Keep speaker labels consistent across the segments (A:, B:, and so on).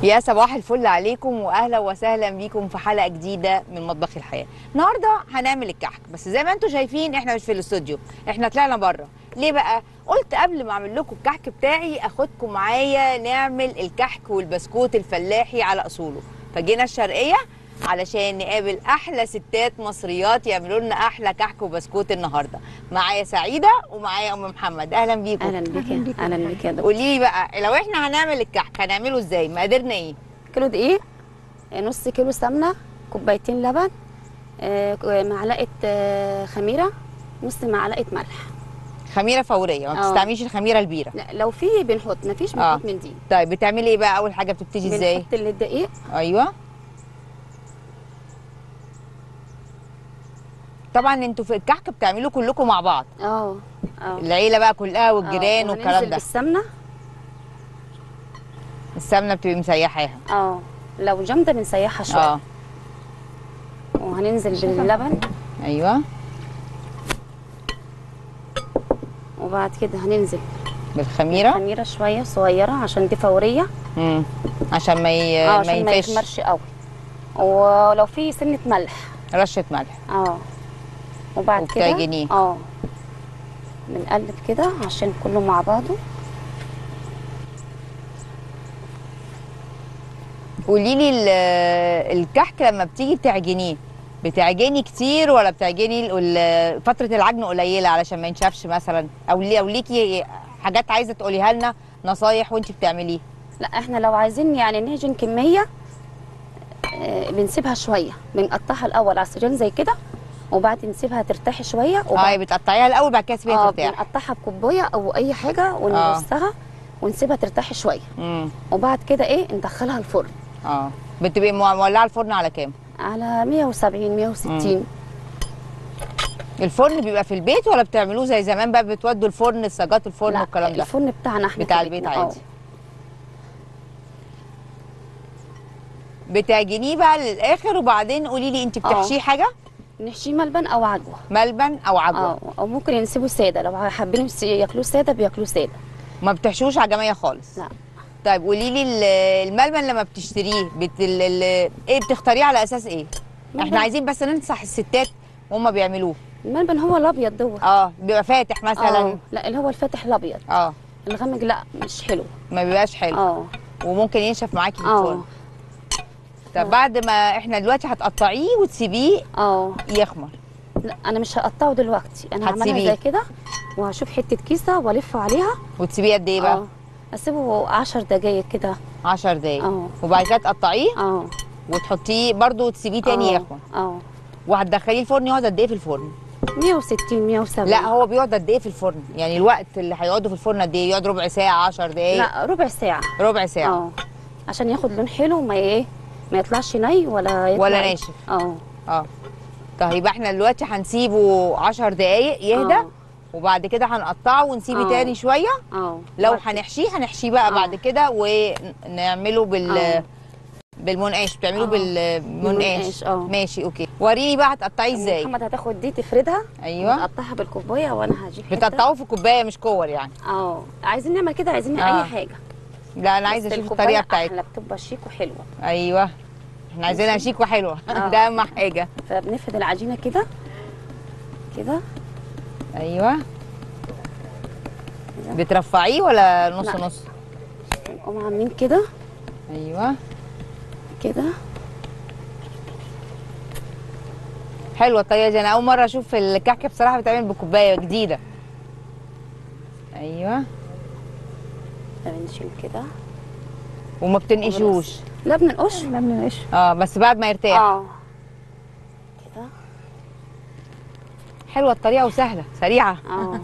A: يا صباح الفل عليكم واهلا وسهلا بيكم في حلقه جديده من مطبخ الحياه النهارده هنعمل الكحك بس زي ما انتم شايفين احنا مش في الاستوديو احنا طلعنا بره ليه بقى قلت قبل ما اعمل لكم الكحك بتاعي اخدكم معايا نعمل الكحك والبسكوت الفلاحي على اصوله فجينا الشرقيه علشان نقابل احلى ستات مصريات يعملوا لنا احلى كحك وبسكوت النهارده معايا سعيده ومعايا ام محمد اهلا بيكم
B: اهلا بك اهلا بك يا دكتور
A: قولي لي بقى لو احنا هنعمل الكحك هنعمله ازاي مقاديرنا ايه
B: كيلو دقيق آه، نص كيلو سمنه كوبايتين لبن آه، معلقه آه، خميره نص معلقه ملح
A: خميره فوريه ما
B: آه.
A: بتستعمليش الخميره البيره
B: لا لو في بنحط مفيش
A: آه.
B: بنحط من دي
A: طيب بتعملي ايه بقى اول حاجه بتبتدي ازاي
B: بنحط الدقيق
A: ايوه طبعا انتوا في الكحك بتعملوا كلكم مع بعض
B: اه اه
A: العيله بقى كلها والجيران
B: آه،
A: والكلام
B: وهننزل
A: ده
B: بالسمنه
A: السمنه بتبقي مسيحاها
B: اه لو جامده بنسيحها شويه
A: اه
B: وهننزل باللبن
A: ايوه
B: وبعد كده هننزل
A: بالخميره
B: خميره شويه صغيره عشان دي فوريه
A: امم عشان ما ي...
B: اه
A: ما
B: عشان ما
A: ينفش
B: يخمرش قوي ولو في سنه ملح
A: رشه ملح
B: اه وبعد كده
A: وبتعجنيه.
B: اه بنقلب كده عشان كله مع بعضه
A: قولي لي ال- الكحك لما بتيجي بتعجنيه بتعجني كتير ولا بتعجني ال- فتره العجن قليله علشان ما ينشفش مثلا او لي او ليكي حاجات عايزه تقوليها لنا نصايح وانت بتعمليه
B: لا احنا لو عايزين يعني نعجن كميه آه بنسيبها شويه بنقطعها الاول على السجان زي كده وبعد نسيبها ترتاح شويه
A: اه
B: وبعد
A: بتقطعيها الاول بعد كده تسيبيها
B: اه
A: ترتاح
B: بنقطعها بكوبايه او اي حاجه ونرصها ونسيبها ترتاح شويه
A: امم
B: وبعد كده ايه ندخلها الفرن
A: اه بتبقي مو- مولعه الفرن على كام
B: على 170 160
A: الفرن بيبقى في البيت ولا بتعملوه زي زمان بقى بتودوا الفرن السجات الفرن
B: لا
A: والكلام ده
B: الفرن بتاعنا احنا
A: بتاع
B: في
A: البيت
B: بيتنا.
A: عادي بتعجنيه بقى للاخر وبعدين قولي لي انت
B: آه.
A: بتحشيه حاجه
B: اه نحشيه ملبن او عجوه
A: ملبن او عجوه
B: اه او ممكن ينسبوا ساده لو حابين يس- ياكلوه ساده بياكلوه ساده
A: ما بتحشوش عجميه خالص
B: لا
A: طيب قولي لي ال- الملبن لما بتشتريه بت... ال... ال... ايه بتختاريه على اساس ايه احنا
B: ملبن.
A: عايزين بس ننصح الستات وهم بيعملوه
B: الملبن هو الابيض دوت
A: اه بيبقى فاتح مثلا
B: اه لا اللي هو الفاتح الابيض
A: اه
B: الغامق لا مش حلو
A: ما بيبقاش حلو
B: اه
A: وممكن ينشف معاكي في
B: اه
A: الفرن طب بعد ما احنا دلوقتي هتقطعيه وتسيبيه
B: اه
A: يخمر
B: لا انا مش هقطعه دلوقتي انا هعملها
A: هتسيبيه.
B: زي كده وهشوف حته كيسه والف عليها
A: وتسيبيه قد ايه بقى
B: اه اسيبه 10 دقايق كده
A: 10 دقايق
B: اه.
A: وبعد كده تقطعيه
B: اه
A: وتحطيه برده وتسيبيه تاني
B: اه
A: يخمر
B: اه
A: وهتدخليه الفرن يقعد قد ايه في الفرن
B: 160 170
A: لا هو بيقعد قد ايه في الفرن يعني الوقت اللي هيقعدوا في الفرن قد ايه يقعد ربع ساعه 10 دقايق
B: لا ربع ساعه
A: ربع ساعه
B: اه عشان ياخد لون حلو ما ايه ما يطلعش ني ولا يطلع
A: ولا ناشف.
B: اه
A: اه طيب يبقى احنا دلوقتي هنسيبه 10 دقايق يهدى
B: اه.
A: وبعد كده هنقطعه ونسيبه
B: اه.
A: تاني شويه
B: اه
A: لو
B: وبعد-
A: هنحشيه هنحشيه بقى
B: اه.
A: بعد كده ونعمله بال
B: اه.
A: بالمنقاش بتعملوه
B: اه.
A: بالمنقاش
B: بالمنقاش، اه.
A: ماشي اوكي وريني بقى هتقطعيه ازاي
B: محمد هتاخد دي تفردها
A: ايوه
B: وتقطعها بالكوبايه وانا هجيب حتة.
A: بتقطعوه في كوبايه مش كور يعني
B: اه عايزين نعمل كده عايزين
A: اه.
B: اي حاجه
A: لا انا عايزه
B: بس
A: اشوف
B: الكوباية
A: الطريقه بتاعتها
B: احلى بتبقى شيك وحلوه
A: ايوه احنا عايزينها شيك وحلوه
B: اه.
A: ده اهم حاجه
B: فبنفرد العجينه كده كده
A: ايوه بترفعيه ولا نص
B: لا.
A: نص
B: نقوم عاملين كده
A: ايوه
B: كده
A: حلوه الطريقه دي انا اول مره اشوف الكعكه بصراحه بتعمل بكوبايه جديده ايوه
B: بنشيل كده
A: وما بتنقشوش
B: لا بننقش لا بننقش
A: اه بس بعد ما يرتاح
B: اه كده
A: حلوه الطريقه وسهله سريعه
B: اه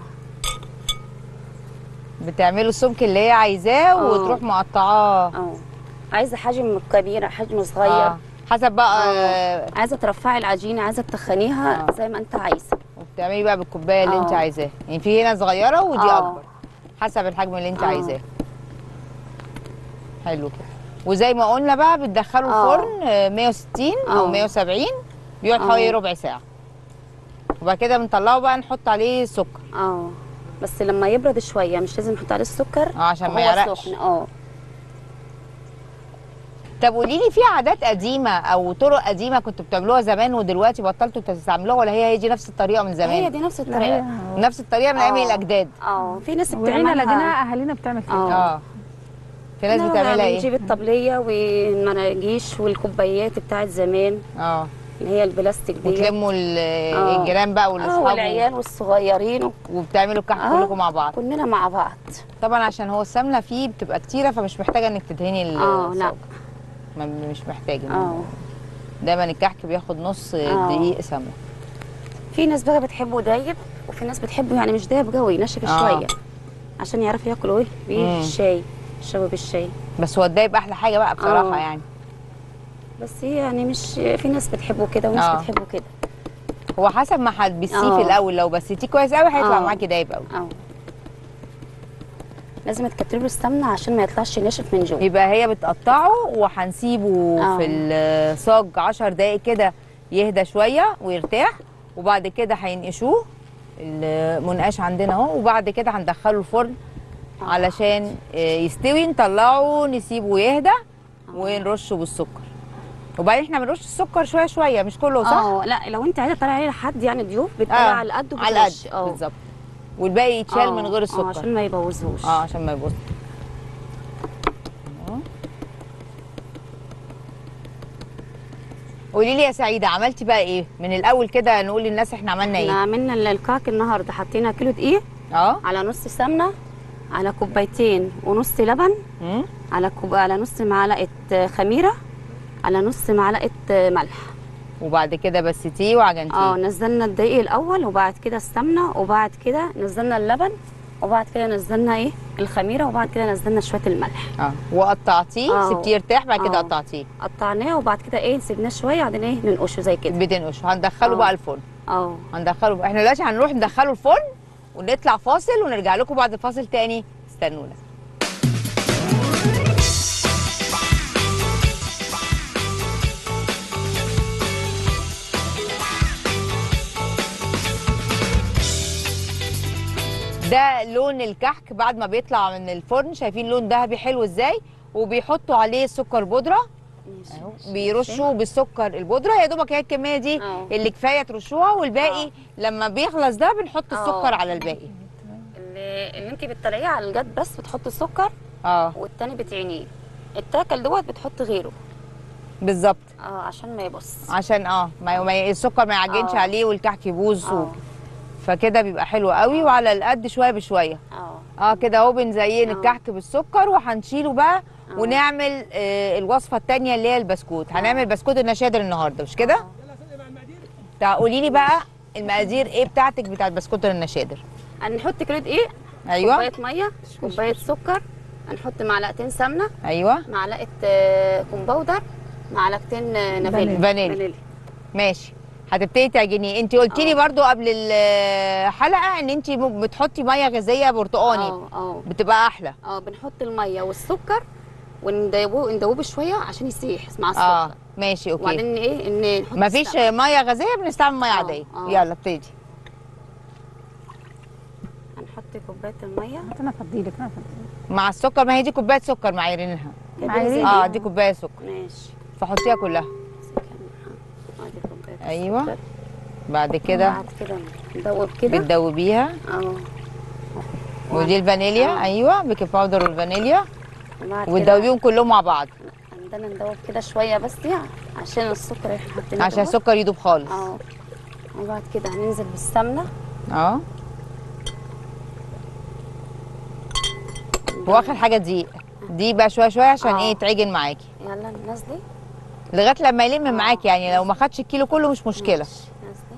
A: بتعملوا السمك اللي هي عايزاه
B: اه.
A: وتروح مقطعاه
B: اه عايزه حجم كبير حجم صغير
A: اه حسب بقى آه.
B: عايزه ترفعي العجينه عايزه تخنيها
A: اه.
B: زي ما انت عايزه
A: وبتعملي بقى بالكوبايه اللي انت
B: اه.
A: عايزاه يعني في هنا صغيره ودي
B: اه.
A: اكبر حسب الحجم اللي انت
B: اه.
A: عايزاه حلو كده وزي ما قلنا بقى بتدخله
B: اه.
A: الفرن آه، 160 او
B: اه.
A: 170 بيقعد
B: اه.
A: حوالي ربع ساعه وبعد كده بنطلعه بقى نحط عليه سكر
B: اه بس لما يبرد شويه مش لازم نحط عليه السكر
A: اه عشان ما
B: هو
A: يعرقش
B: سخن اه
A: طب قولي لي في عادات قديمه او طرق قديمه كنتوا بتعملوها زمان ودلوقتي بطلتوا تستعملوها ولا هي هي دي نفس الطريقه من زمان
B: هي دي نفس
C: لا،
B: الطريقه
C: هي-
A: نفس الطريقه من ايام
B: آه.
A: الاجداد
B: اه في ناس
C: وعينا
B: بتعملها
C: لقيناها اهالينا بتعمل كده
B: آه.
A: اه في ناس
B: لا،
A: بتعملها ايه
B: بنجيب الطبليه والمراجيش والكوبايات بتاعت زمان
A: اه
B: اللي هي البلاستيك دي
A: وتلموا ال-
B: آه.
A: الجيران بقى
B: اه
A: والاصحاب
B: والعيال والصغيرين و-
A: وبتعملوا الكحك
B: آه.
A: كلكم مع بعض
B: كلنا مع بعض
A: طبعا عشان هو السمنه فيه بتبقى كتيره فمش محتاجه انك تدهني ال-
B: اه لا
A: الصاج. ما مش محتاجه
B: اه
A: دايما الكحك بياخد نص
B: آه.
A: دقيق سمنه
B: في ناس بقى بتحبه دايب وفي ناس بتحبه يعني مش دايب قوي ناشف
A: آه.
B: شويه عشان يعرفوا ياكلوا ايه
A: مم.
B: بيه الشاي يشربوا بالشاي
A: بس هو الدايب احلى حاجه بقى بصراحه
B: آه.
A: يعني
B: بس هي يعني مش في ناس بتحبه كده وناس
A: آه.
B: بتحبه كده
A: هو حسب ما هتبسيه
B: آه.
A: في الاول لو بسيتيه كويس قوي هيطلع
B: آه.
A: معاكي دايب قوي
B: اه لازم تكتري له السمنه عشان ما يطلعش ناشف من جوه
A: يبقى هي بتقطعه وهنسيبه
B: آه.
A: في الصاج 10 دقايق كده يهدى شويه ويرتاح وبعد كده هينقشوه المنقاش عندنا اهو وبعد كده هندخله الفرن علشان آه، يستوي نطلعه نسيبه يهدى ونرشه بالسكر وبعدين احنا بنرش السكر شويه شويه مش كله صح؟
B: اه لا لو انت عايزه تطلعي عليه لحد يعني ضيوف بتطلعي
A: آه،
B: على قد
A: على قد
B: وبترش. اه
A: بالظبط والباقي يتشال
B: آه،
A: من غير
B: اه
A: السكر
B: عشان ما يبوظهوش
A: اه عشان ما يبوظ أهو. قولي لي يا سعيده عملتي بقى ايه من الاول كده نقول للناس احنا عملنا
B: احنا
A: ايه
B: عملنا ال- الكعك النهارده حطينا كيلو دقيق
A: اه
B: على نص سمنه على كوبايتين ونص لبن
A: مم.
B: على كوب على نص معلقه خميره على نص معلقه ملح
A: وبعد كده بستيه وعجنتيه
B: اه نزلنا الدقيق الاول وبعد كده السمنه وبعد كده نزلنا اللبن وبعد كده نزلنا ايه الخميره وبعد كده نزلنا شويه الملح
A: اه وقطعتيه
B: آه.
A: سبتيه يرتاح بعد كده
B: آه.
A: قطعتيه
B: قطعناه وبعد كده ايه سيبناه شويه بعدين ايه ننقشه زي كده
A: بتنقشه هندخله
B: آه.
A: بقى الفرن
B: اه
A: هندخله احنا دلوقتي هنروح ندخله الفرن ونطلع فاصل ونرجع لكم بعد الفاصل تاني استنونا ده لون الكحك بعد ما بيطلع من الفرن شايفين لون ذهبي حلو ازاي وبيحطوا عليه سكر بودره
B: ماشي
A: اهو بيرشوا بالسكر البودره يا دوبك هي الكميه دي
B: اه.
A: اللي كفايه ترشوها والباقي
B: اه.
A: لما بيخلص ده بنحط
B: اه.
A: السكر على الباقي
B: اللي, اللي انت بتطلعيه على الجد بس بتحط السكر
A: اه
B: والتاني بتعينيه التاكل دوت بتحط غيره
A: بالظبط
B: اه عشان ما يبص
A: عشان اه ما ما- السكر ما يعجنش
B: اه.
A: عليه والكحك يبوظ و-
B: اه
A: فكده بيبقى حلو قوي وعلى القد شويه بشويه
B: اه
A: اه كده اهو بنزين
B: اه.
A: الكحك بالسكر وهنشيله بقى
B: اه.
A: ونعمل آه الوصفه الثانيه اللي هي البسكوت هنعمل بسكوت النشادر النهارده مش كده تعالي قولي لي بقى المقادير ايه بتاعتك بتاعت بسكوت النشادر
B: هنحط كيلو دقيق
A: ايوه
B: كوبايه ميه كوبايه سكر هنحط معلقتين سمنه
A: ايوه
B: معلقه آه، كومباودر معلقتين آه، نافيليا
A: فانيليا. ماشي هتبتدي تعجنيه انت قلتي لي
B: اه.
A: برضو قبل الحلقه ان انت بتحطي ميه غازيه برتقاني
B: اه اه
A: بتبقى احلى
B: اه بنحط الميه والسكر وندوبه ندوبه شويه عشان يسيح مع السكر
A: اه ماشي اوكي
B: وبعدين ايه ان نحط
A: مفيش
B: السمنة.
A: ميه غازيه بنستعمل ميه
B: اه،
A: عاديه
B: اه.
A: يلا ابتدي
B: هنحط كوبايه الميه
C: انا افضيلك انا افضيلك
A: مع السكر ما هي دي كوبايه سكر معايرينها
C: معايرين.
A: اه دي كوبايه سكر
B: ماشي
A: فحطيها كلها
B: ادي كوبايه
A: ايوه
B: السكر.
A: بعد كده
B: بعد كده ندوب كده
A: بتدوبيها
B: اه
A: ودي الفانيليا
B: اه.
A: ايوه بيكنج باودر والفانيليا
B: وبعد كده
A: وتدوبيهم كلهم مع بعض
B: عندنا ندوب كده شويه بس يعني عشان السكر اللي احنا حاطينه
A: عشان
B: دوت.
A: السكر يدوب خالص
B: اه وبعد كده هننزل بالسمنه
A: اه واخر حاجه دقيق دي بقى شويه شويه عشان
B: اه.
A: ايه تعجن معاكي
B: يلا نازلي
A: لغايه لما يلم
B: اه.
A: معاكي يعني لو ما خدش الكيلو كله مش مشكله
B: ماشي. نازلي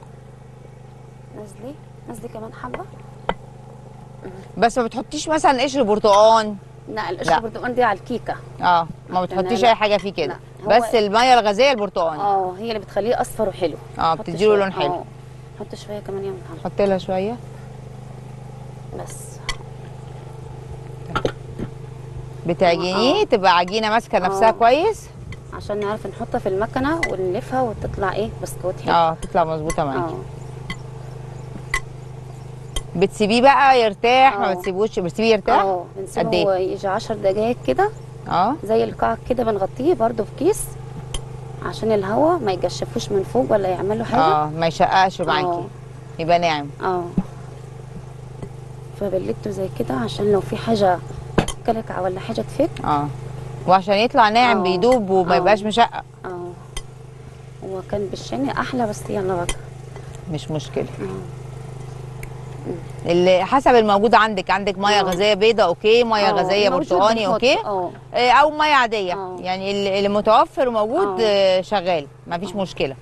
B: نازلي نازلي كمان حبه
A: بس ما بتحطيش مثلا قشر برتقان
B: لا
A: لا.
B: القشر برتقال دي على الكيكه
A: اه ما
B: لا،
A: بتحطيش
B: لا.
A: اي حاجه فيه كده
B: لا، هو-
A: بس الميه الغازيه البرتقان
B: اه هي اللي بتخليه اصفر وحلو
A: اه
B: حط
A: بتديله
B: شوية.
A: لون حلو
B: اه. حط شويه كمان يا محمد
A: حط لها شويه
B: بس
A: بتعجنيه
B: اه.
A: تبقى عجينه ماسكه نفسها
B: اه.
A: كويس
B: عشان نعرف نحطها في المكنه ونلفها وتطلع ايه بسكوت حلو
A: اه تطلع مظبوطه معاكي
B: اه
A: بتسيبيه بقى يرتاح ما
B: اه.
A: بتسيبوش بتسيبيه يرتاح
B: اه
A: قد ايه؟
B: بنسيبه يجي 10 دقايق كده
A: اه
B: زي الكعك كده بنغطيه برضو في كيس عشان الهواء ما يجشفوش من فوق ولا يعمل له حاجه
A: اه ما يشققش معاكي
B: آه.
A: يبقى ناعم
B: اه فبلته زي كده عشان لو في حاجه كلكعه ولا حاجه تفك
A: اه وعشان يطلع ناعم
B: آه.
A: بيدوب وما
B: آه.
A: يبقاش مشقق
B: اه هو كان بالشني احلى بس يلا بقى
A: مش مشكله
B: اه
A: اللي حسب الموجود عندك عندك ميه
B: آه.
A: غازيه بيضه اوكي ميه
B: آه،
A: غازيه
B: موجود
A: برتقاني
B: بنحط،
A: اوكي
B: اه
A: آه، او ميه عاديه
B: آه.
A: يعني اللي اللي متوفر وموجود
B: آه.
A: آه، شغال مفيش
B: آه.
A: مشكله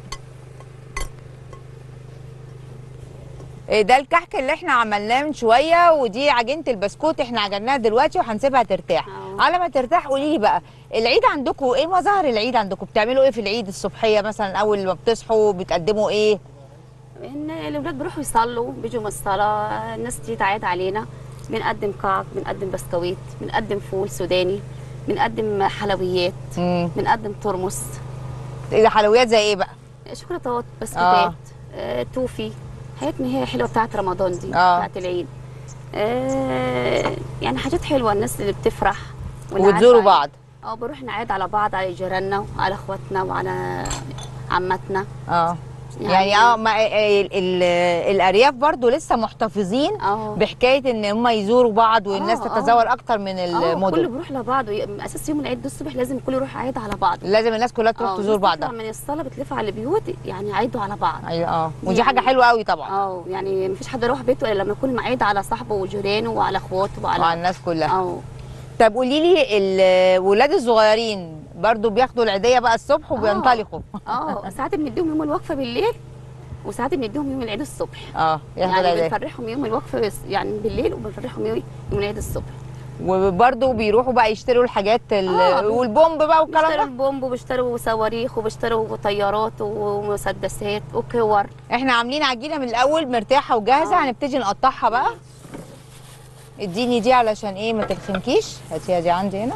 A: آه، ده الكحك اللي احنا عملناه من شويه ودي عجينه البسكوت احنا عجناها دلوقتي وهنسيبها ترتاح
B: آه.
A: على ما ترتاح قولي لي بقى العيد عندكم ايه مظاهر العيد عندكم بتعملوا ايه في العيد الصبحيه مثلا اول ما بتصحوا بتقدموا ايه
B: ان الاولاد بيروحوا يصلوا بيجوا من الصلاه الناس تيجي تعيد علينا بنقدم كعك بنقدم بسكويت بنقدم فول سوداني بنقدم حلويات
A: امم
B: بنقدم ترمس
A: ايه ده حلويات زي ايه بقى
B: شوكولاتات بسكوتات
A: آه.
B: آه. توفي حاجات من هي حلوه بتاعت رمضان دي
A: آه.
B: بتاعت العيد آه يعني حاجات حلوه الناس اللي بتفرح واللي
A: وتزوروا
B: عارفة-
A: بعض
B: اه بنروح نعيد على بعض على جيراننا وعلى اخواتنا وعلى عماتنا
A: اه يعني اه ما ال- ال- الارياف برضو لسه محتفظين
B: اه
A: بحكايه ان هم يزوروا بعض والناس
B: آه، آه.
A: تتزاور اكتر من
B: اه كله
A: المدن
B: بيروح لبعض من اساس يوم العيد ده الصبح لازم كله يروح عيد على بعض
A: لازم الناس كلها تروح
B: آه،
A: تزور
B: الناس تطلع
A: بعضها
B: من الصلاه بتلف على البيوت يعني عيدوا على بعض
A: ايوه اه ودي
B: يعني-
A: حاجه حلوه قوي طبعا
B: اه يعني مفيش حد يروح بيته الا لما يكون معيد على صاحبه وجيرانه وعلى اخواته
A: مع
B: وعلى
A: الناس كلها
B: اه
A: طب قولي لي الولاد الصغيرين برضو بياخدوا العيديه بقى الصبح وبينطلقوا
B: اه ساعات بنديهم يوم الوقفه بالليل وساعات بنديهم يوم العيد الصبح
A: اه ياخدوا
B: يعني
A: العيديه
B: بنفرحهم يوم الوقفه بس- يعني بالليل وبنفرحهم يوم يوم العيد الصبح
A: وبرضو بيروحوا بقى يشتروا الحاجات ال-
B: آه،
A: والبومب بقى
B: بيشتروا
A: والكلام ده
B: البومب وبيشتروا صواريخ وبيشتروا طيارات ومسدسات وكور
A: احنا عاملين عجينه من الاول مرتاحه وجاهزه
B: آه.
A: هنبتدي نقطعها بقى اديني دي علشان ايه ما تلخمكيش هاتيها دي عندي هنا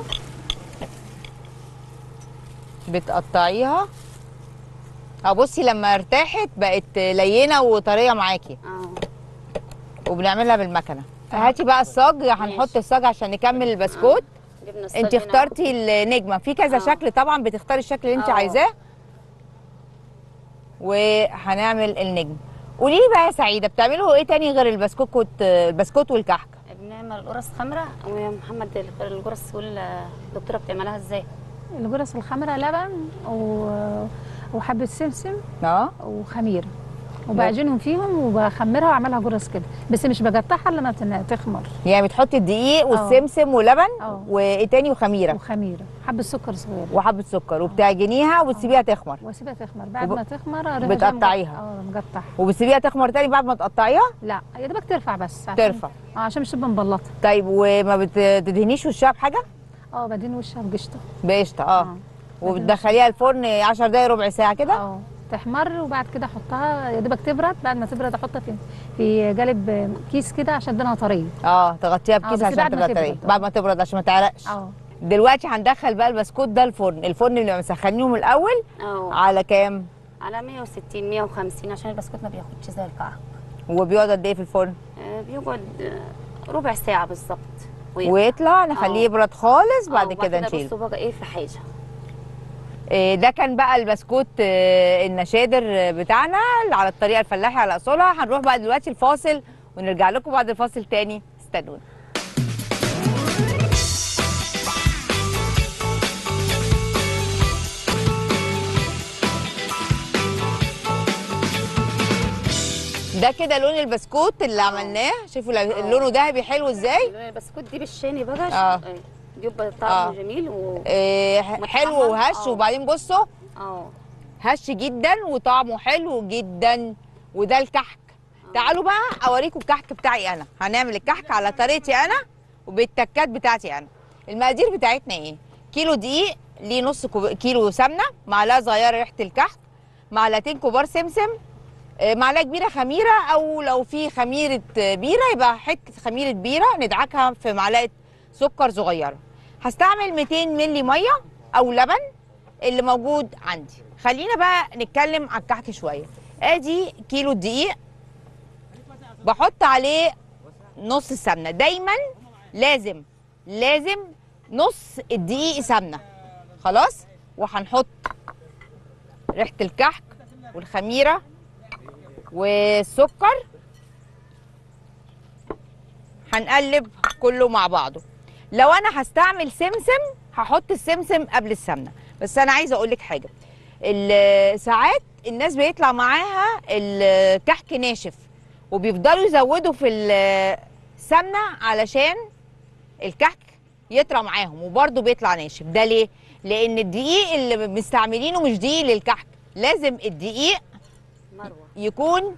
A: بتقطعيها اه بصي لما ارتاحت بقت لينه وطريه معاكي
B: اه
A: وبنعملها بالمكنه هاتي بقى الصاج هنحط
B: ماشي.
A: الصاج عشان نكمل البسكوت
B: جبنا
A: انت
B: الصاج هنا.
A: اخترتي النجمه في كذا
B: آه.
A: شكل طبعا بتختاري الشكل اللي انت
B: آه.
A: عايزاه وهنعمل النجم قولي لي بقى يا سعيده بتعملوا ايه تاني غير البسكوت والت- البسكوت والكحك
B: بنعمل قرص خمره ويا محمد القرص يقول الدكتوره بتعملها ازاي
C: الجرس الخضراء لبن و... وحبه سمسم
A: اه
C: وخميره وبعجنهم فيهم وبخمرها واعملها جرس كده بس مش بقطعها الا لما تن- تخمر
A: يعني بتحطي الدقيق
C: آه.
A: والسمسم ولبن
C: اه
A: وايه تاني وخميره
C: وخميره حبه سكر صغيره
A: وحبه سكر وبتعجنيها وتسيبيها تخمر
C: واسيبها تخمر بعد
A: وب-
C: ما تخمر أروح
A: بتقطعيها.
C: جاية مق- اه مقطعها
A: وبتسيبيها تخمر تاني بعد ما تقطعيها
C: لا يا دوبك ترفع بس عشان
A: ترفع
C: اه عشان مش تبقى مبلطه
A: طيب وما بتدهنيش وشها بحاجه
C: اه بدين وشها بقشطه
A: بقشطه اه وبتدخليها الفرن 10 دقايق ربع ساعه كده
C: اه تحمر وبعد كده احطها يا دوبك تبرد بعد ما تبرد احطها في في جالب كيس كده عشان تدينها طريه
A: اه تغطيها بكيس
C: بس
A: عشان
C: بعد ما
A: تبقى طريه
C: تبرد.
A: بعد ما تبرد عشان ما تعرقش
C: اه
A: دلوقتي هندخل بقى البسكوت ده الفرن الفرن اللي مسخنينه من الاول
B: اه
A: على كام
B: على 160 150 عشان البسكوت ما بياخدش زي الكعك
A: وبيقعد قد ايه في الفرن
B: آه، بيقعد آه، ربع ساعه بالظبط ويطلع.
A: ويطلع نخليه
B: آه.
A: يبرد خالص بعد
B: آه،
A: كده نشيله
B: بصوا بقى ايه في حاجه
A: إيه ده كان بقى البسكوت آه، النشادر آه، بتاعنا اللي على الطريقه الفلاحي على اصولها هنروح بقى دلوقتي الفاصل ونرجع لكم بعد الفاصل تاني استنونا ده كده لون البسكوت اللي عملناه شوفوا لو- لونه ذهبي حلو ازاي
B: البسكوت دي بالشاني بقى
A: آه.
B: آه. بيبقى طعمه
A: آه.
B: جميل و
A: إيه حلو وهش
B: آه.
A: وبعدين بصوا
B: اه
A: هش جدا وطعمه حلو جدا وده الكحك تعالوا بقى اوريكم الكحك بتاعي انا هنعمل الكحك على طريقتي انا وبالتكات بتاعتي انا المقادير بتاعتنا ايه كيلو دقيق ليه نص كوب- كيلو سمنه معلقه صغيره ريحه الكحك معلقتين كبار سمسم آه، معلقه كبيره خميره او لو في خميره آه، بيره يبقى حته خميره بيره ندعكها في معلقه سكر صغيره هستعمل 200 مللي ميه او لبن اللي موجود عندي خلينا بقى نتكلم على الكحك شويه ادي كيلو الدقيق بحط عليه نص السمنه دايما لازم لازم نص الدقيق سمنه خلاص وهنحط ريحه الكحك والخميره والسكر هنقلب كله مع بعضه لو انا هستعمل سمسم هحط السمسم قبل السمنه بس انا عايزه اقول لك حاجه ال- ساعات الناس بيطلع معاها الكحك ناشف وبيفضلوا يزودوا في السمنه علشان الكحك يطرى معاهم وبرده بيطلع ناشف ده ليه لان الدقيق اللي مستعملينه مش دقيق للكحك لازم الدقيق
B: مروه
A: يكون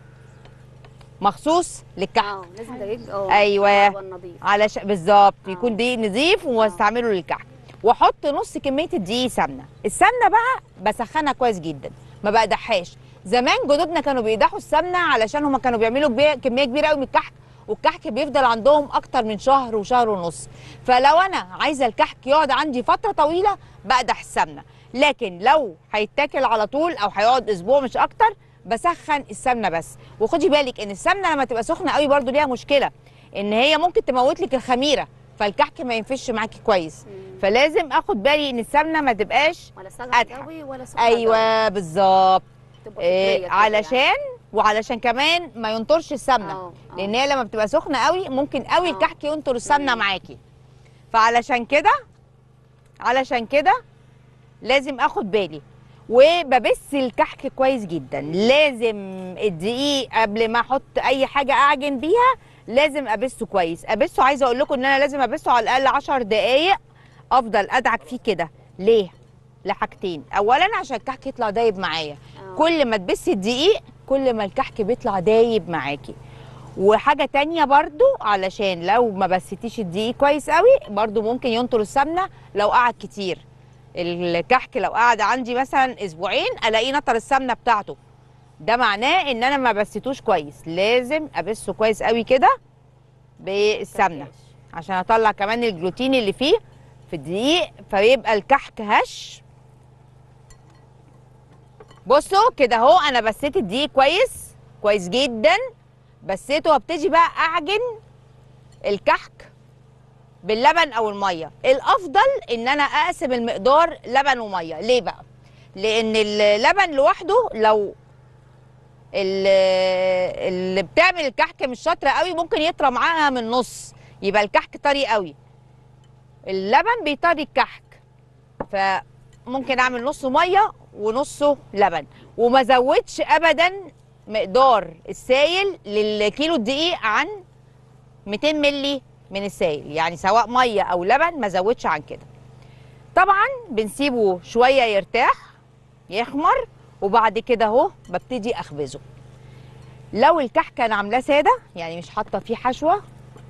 A: مخصوص للكحك
B: اه لازم دقيق اه
A: أيوة.
B: مروة نظيف
A: علشان بالظبط
B: آه.
A: يكون دقيق نظيف واستعمله للكحك واحط نص كميه الدقيق سمنه السمنه بقى بسخنها كويس جدا ما بقدحهاش زمان جدودنا كانوا بيقدحوا السمنه علشان هما كانوا بيعملوا كبي- كميه كبيره قوي من الكحك والكحك بيفضل عندهم اكتر من شهر وشهر ونص فلو انا عايزه الكحك يقعد عندي فتره طويله بقدح السمنه لكن لو هيتاكل على طول او هيقعد اسبوع مش اكتر بسخن السمنه بس وخدي بالك ان السمنه لما تبقى سخنه قوي برضو ليها مشكله ان هي ممكن تموت لك الخميره فالكحك ما ينفش معاكي كويس فلازم اخد بالي ان السمنه ما تبقاش
B: ولا سلطه
A: أدحى.
B: قوي ولا سكر قوي.
A: ايوه بالظبط
B: تبقى
A: إيه
B: فطرية كده
A: علشان وعلشان كمان ما ينطرش السمنه
B: آه، آه.
A: لان هي لما بتبقى سخنه قوي ممكن قوي
B: آه.
A: الكحك ينطر السمنه
B: مم.
A: معاكي فعلشان كده علشان كده لازم اخد بالي وببس الكحك كويس جدا لازم الدقيق قبل ما احط اي حاجه اعجن بيها لازم ابسه كويس ابسه عايزه اقول لكم ان انا لازم ابسه على الاقل 10 دقائق افضل ادعك فيه كده ليه لحاجتين اولا عشان الكحك يطلع دايب معايا
B: آه.
A: كل ما تبسي الدقيق كل ما الكحك بيطلع دايب معاكي وحاجه تانية برضو علشان لو ما بستيش الدقيق كويس قوي برضو ممكن ينطر السمنه لو قعد كتير الكحك لو قعد عندي مثلا اسبوعين الاقيه نطر السمنه بتاعته ده معناه ان انا ما بسيتوش كويس لازم ابسه كويس قوي كده بالسمنه عشان اطلع كمان الجلوتين اللي فيه في الدقيق فيبقى الكحك هش بصوا كده اهو انا بسيت الدقيق كويس كويس جدا بسيته وابتدي بقى اعجن الكحك باللبن او الميه الافضل ان انا اقسم المقدار لبن وميه ليه بقى لان اللبن لوحده لو ال- اللي بتعمل الكحك مش شاطره قوي ممكن يطرى معاها من النص يبقى الكحك طري قوي اللبن بيطري الكحك فممكن اعمل نصه ميه ونصه لبن وما زودش ابدا مقدار السائل للكيلو الدقيق عن 200 ملي من السائل يعني سواء ميه او لبن ما زودش عن كده طبعا بنسيبه شويه يرتاح يخمر وبعد كده اهو ببتدي اخبزه لو الكحك انا عاملاه ساده يعني مش حاطه فيه حشوه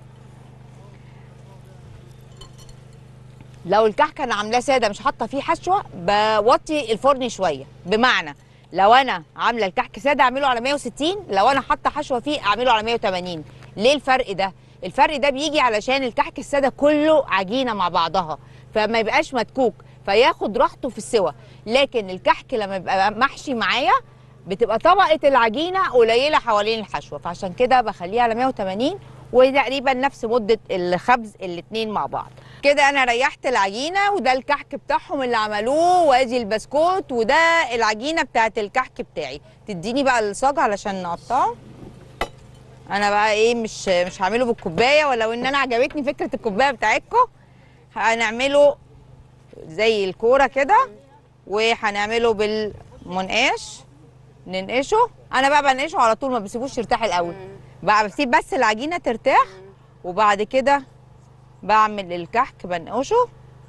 A: لو الكحك انا عاملاه ساده مش حاطه فيه حشوه بوطي الفرن شويه بمعنى لو انا عامله الكحك ساده اعمله على 160 لو انا حاطه حشوه فيه اعمله على 180 ليه الفرق ده الفرق ده بيجي علشان الكحك الساده كله عجينه مع بعضها فما يبقاش متكوك فياخد راحته في السوى لكن الكحك لما يبقى محشي معايا بتبقى طبقه العجينه قليله حوالين الحشوه فعشان كده بخليها على 180 وتقريبا نفس مده الخبز الاتنين مع بعض كده انا ريحت العجينه وده الكحك بتاعهم اللي عملوه وادي البسكوت وده العجينه بتاعت الكحك بتاعي تديني بقى الصاج علشان نقطعه انا بقى ايه مش مش هعمله بالكوبايه ولو ان انا عجبتني فكره الكوبايه بتاعتكم هنعمله زي الكوره كده وهنعمله بالمنقاش ننقشه انا بقى بنقشه على طول ما بسيبوش يرتاح الاول بقى بسيب بس العجينه ترتاح وبعد كده بعمل الكحك بنقشه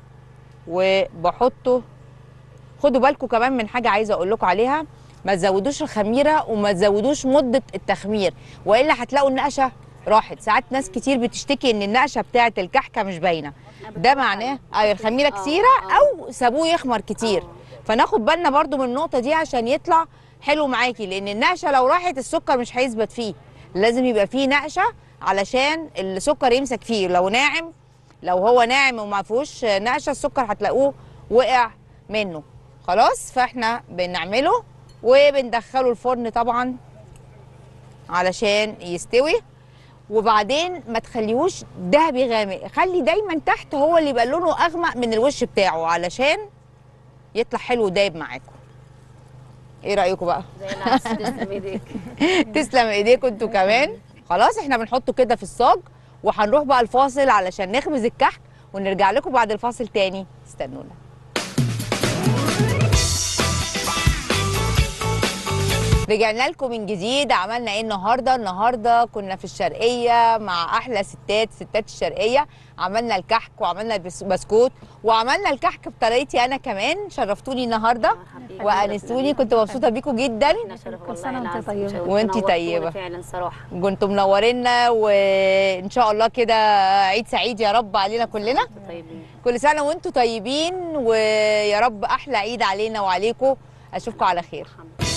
A: وبحطه خدوا بالكم كمان من حاجه عايزه اقول لكم عليها ما تزودوش الخميره وما تزودوش مده التخمير والا هتلاقوا النقشه راحت ساعات ناس كتير بتشتكي ان النقشه بتاعه الكحكه مش باينه ده معناه ايوه الخميره
B: آه،
A: كتيره
B: آه.
A: او سابوه يخمر كتير
B: آه.
A: فناخد بالنا برضو من النقطه دي عشان يطلع حلو معاكي لان النقشه لو راحت السكر مش هيثبت فيه لازم يبقى فيه نقشه علشان السكر يمسك فيه لو ناعم لو هو ناعم وما فيهوش نقشه السكر هتلاقوه وقع منه خلاص فاحنا بنعمله وبندخله الفرن طبعا علشان يستوي وبعدين ما تخليهوش ذهبي غامق خلي دايما تحت هو اللي يبقى لونه اغمق من الوش بتاعه علشان يطلع حلو ودايب معاكم ايه رايكم بقى
B: زي العسل تسلم ايديك
A: تسلم ايديكم انتوا كمان خلاص احنا بنحطه كده في الصاج وهنروح بقى الفاصل علشان نخبز الكحك ونرجع لكم بعد الفاصل تاني استنونا رجعنا لكم من جديد عملنا ايه النهارده النهارده كنا في الشرقيه مع احلى ستات ستات الشرقيه عملنا الكحك وعملنا البس- بسكوت وعملنا الكحك بطريقتي انا كمان شرفتوني النهارده
B: حبيبي.
A: وانستوني كنت مبسوطه بيكم جدا
B: احنا شرف
C: كل
B: والله
C: سنة وانت
B: العظيم.
C: طيبة.
A: وانت
B: نورتونا
A: طيبة.
B: فعلا صراحه
A: كنتوا منورينا وان شاء الله كده عيد سعيد يا رب علينا كلنا
B: انتوا طيبين
A: كل سنه وانتم طيبين ويا رب احلى عيد علينا وعليكم اشوفكم على خير
B: الحمد لله